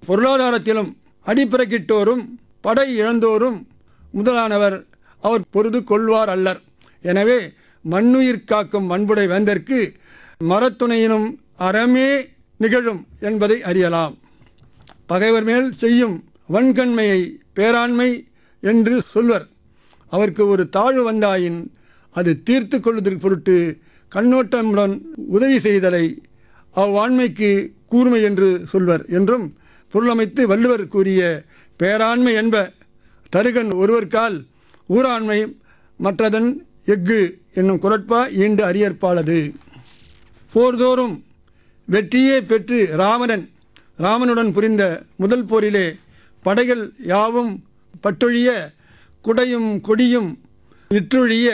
பொருளாதாரத்திலும் அடிப்பிறக்கிட்டோரும் படை இழந்தோரும் முதலானவர் அவர் பொருது கொள்வார் அல்லர் எனவே மண்ணுயிர் காக்கும் மண்புடை வேந்தற்கு மரத்துணையினும் அறமே நிகழும் என்பதை அறியலாம் பகைவர் மேல் செய்யும் வன்கண்மையை பேராண்மை என்று சொல்வர் அவருக்கு ஒரு தாழ்வு வந்தாயின் அது தீர்த்து கொள்வதற்கு பொருட்டு கண்ணோட்டமுடன் உதவி செய்தலை அவ்வாண்மைக்கு கூர்மை என்று சொல்வர் என்றும் பொருளமைத்து வள்ளுவர் கூறிய பேராண்மை என்ப தருகன் ஒருவர்கால் ஊராண்மை மற்றதன் எஃகு என்னும் குரட்பா ஈண்டு அரியற்பாலது போர்தோறும் வெற்றியே பெற்று ராவணன் ராமனுடன் புரிந்த முதல் போரிலே படைகள் யாவும் பட்டொழிய குடையும் கொடியும் இற்றொழிய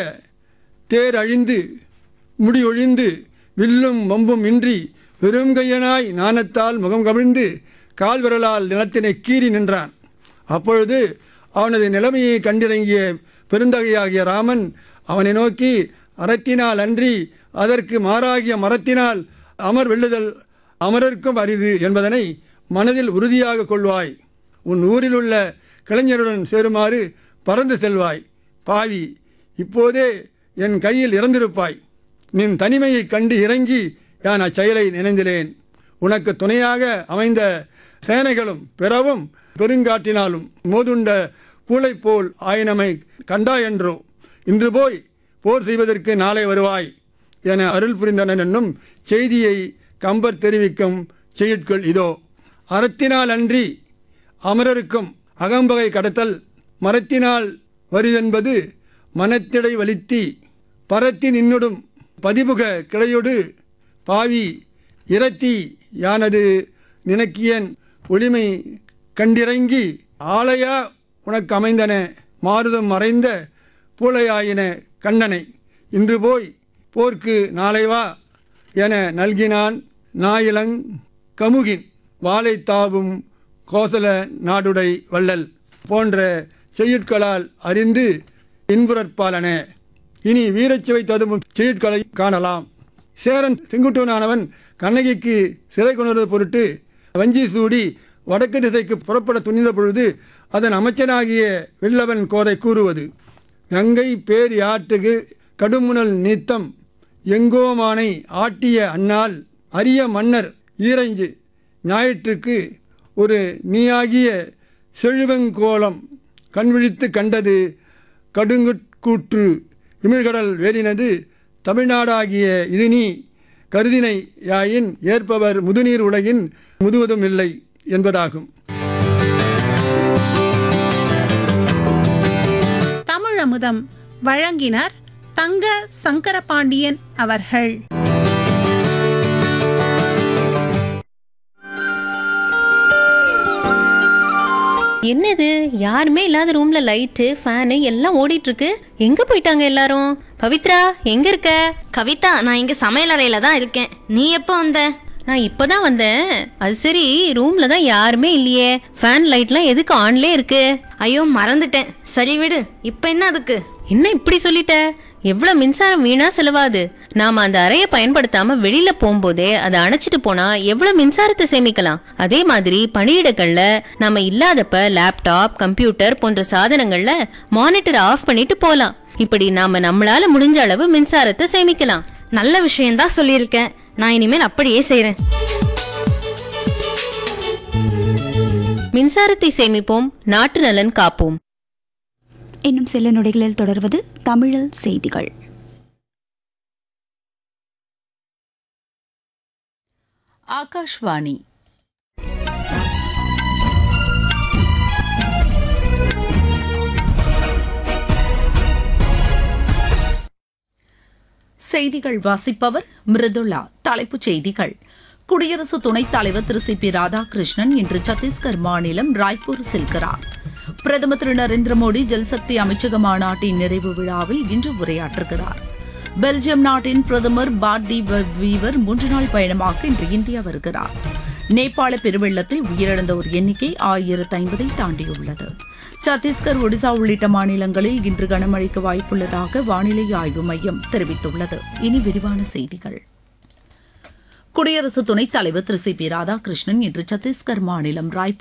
தேர் அழிந்து முடியொழிந்து வில்லும் வம்பும் இன்றி பெருங்கையனாய் நாணத்தால் முகம் கவிழ்ந்து கால்விரலால் நிலத்தினை கீறி நின்றான் அப்பொழுது அவனது நிலைமையை கண்டிறங்கிய பெருந்தகையாகிய ராமன் அவனை நோக்கி அறத்தினால் அன்றி அதற்கு மாறாகிய மரத்தினால் அமர் வெல்லுதல் அமரர்க்கும் அரிது என்பதனை மனதில் உறுதியாக கொள்வாய் உன் ஊரில் உள்ள கலைஞருடன் சேருமாறு பறந்து செல்வாய் பாவி இப்போதே என் கையில் இறந்திருப்பாய் நின் தனிமையைக் கண்டு இறங்கி யான் அச்செயலை நினைந்திலேன் உனக்கு துணையாக அமைந்த சேனைகளும் பிறவும் பெருங்காற்றினாலும் மோதுண்ட பூளை போல் ஆயினமை கண்டாயன்றோ இன்று போய் போர் செய்வதற்கு நாளை வருவாய் என அருள் புரிந்தனன் என்னும் செய்தியை கம்பர் தெரிவிக்கும் செய்யுட்கள் இதோ அறத்தினால் அன்றி அமரருக்கும் அகம்பகை கடத்தல் மரத்தினால் வரிதென்பது மனத்திடை வலித்தி பரத்தி நின்னுடும் பதிபுக கிளையொடு பாவி இரத்தி யானது நினக்கியன் ஒளிமை கண்டிறங்கி ஆலையா உனக்கு அமைந்தன மாறுதம் மறைந்த பூளையாயின கண்ணனை இன்று போய் போர்க்கு நாளை வா என நல்கினான் நாயிலங் கமுகின் வாளை தாவும் கோசல நாடுடை வள்ளல் போன்ற செய்யுட்களால் அறிந்து இன்புறற்பாலன இனி வீரச்சுவை ததும்பும் செய்யுட்களை காணலாம் சேரன் செங்குட்டுவனானவன் கண்ணகிக்கு சிறை கொணர்வது பொருட்டு வஞ்சி சூடி வடக்கு திசைக்கு புறப்பட துணிந்த பொழுது அதன் அமைச்சனாகிய வெள்ளவன் கோதை கூறுவது கங்கை பேர் யாற்றுக்கு கடுமுனல் நீத்தம் எங்கோமானை ஆட்டிய அன்னால் அரிய மன்னர் ஈரஞ்சு ஞாயிற்றுக்கு ஒரு நீயாகிய செழுவங்கோலம் கண்விழித்து கண்டது கடுங்குட்கூற்று இமிழ்கடல் வேறினது தமிழ்நாடாகிய இது நீ கருதினை யாயின் ஏற்பவர் முதுநீர் உலகின் முதுவதும் இல்லை என்பதாகும் தமிழமுதம் வழங்கினர் தங்க சங்கரபாண்டியன் அவர்கள் என்னது யாருமே இல்லாத ரூம்ல லைட்டு ஃபேனு எல்லாம் ஓடிட்டு இருக்கு எங்க போயிட்டாங்க எல்லாரும் பவித்ரா எங்க இருக்க கவிதா நான் இங்க சமையல் அறையில தான் இருக்கேன் நீ எப்போ வந்த நான் இப்பதான் வந்தேன் அது சரி ரூம்ல தான் யாருமே இல்லையே ஃபேன் லைட்லாம் எதுக்கு ஆன்லே இருக்கு ஐயோ மறந்துட்டேன் சரி விடு இப்போ என்ன அதுக்கு என்ன இப்படி சொல்லிட்ட எவ்வளவு மின்சாரம் வீணா செலவாது நாம அந்த அறையை பயன்படுத்தாம வெளியில போகும்போதே அதை அணைச்சிட்டு போனா எவ்வளவு மின்சாரத்தை சேமிக்கலாம் அதே மாதிரி பணியிடங்கள்ல நாம இல்லாதப்ப லேப்டாப் கம்ப்யூட்டர் போன்ற சாதனங்கள்ல மானிட்டர் ஆஃப் பண்ணிட்டு போலாம் இப்படி நாம நம்மளால முடிஞ்ச அளவு மின்சாரத்தை சேமிக்கலாம் நல்ல விஷயம்தான் சொல்லியிருக்கேன் நான் இனிமேல் அப்படியே செய்றேன் மின்சாரத்தை சேமிப்போம் நாட்டு நலன் காப்போம் இன்னும் சில நொடிகளில் தொடர்வது தமிழில் செய்திகள் ஆகாஷ்வாணி செய்திகள் வாசிப்பவர் மிருதுளா தலைப்புச் செய்திகள் குடியரசு துணைத் தலைவர் திரு சி பி ராதாகிருஷ்ணன் இன்று சத்தீஸ்கர் மாநிலம் ராய்ப்பூர் செல்கிறார் பிரதமர் திரு நரேந்திர மோடி ஜல்சக்தி அமைச்சக மாநாட்டின் நிறைவு விழாவில் இன்று உரையாற்றுகிறார் பெல்ஜியம் நாட்டின் பிரதமர் பாட் டி வீவர் மூன்று நாள் பயணமாக இன்று இந்தியா வருகிறார் நேபாள பெருவெள்ளத்தில் உயிரிழந்தோர் எண்ணிக்கை ஆயிரத்து ஐம்பதை தாண்டியுள்ளது சத்தீஸ்கர் ஒடிசா உள்ளிட்ட மாநிலங்களில் இன்று கனமழைக்கு வாய்ப்புள்ளதாக வானிலை ஆய்வு மையம் தெரிவித்துள்ளது இனி விரிவான செய்திகள் குடியரசு துணைத் தலைவர் திரு சி பி ராதாகிருஷ்ணன் இன்று சத்தீஸ்கர் மாநிலம் ராய்ப்பூர்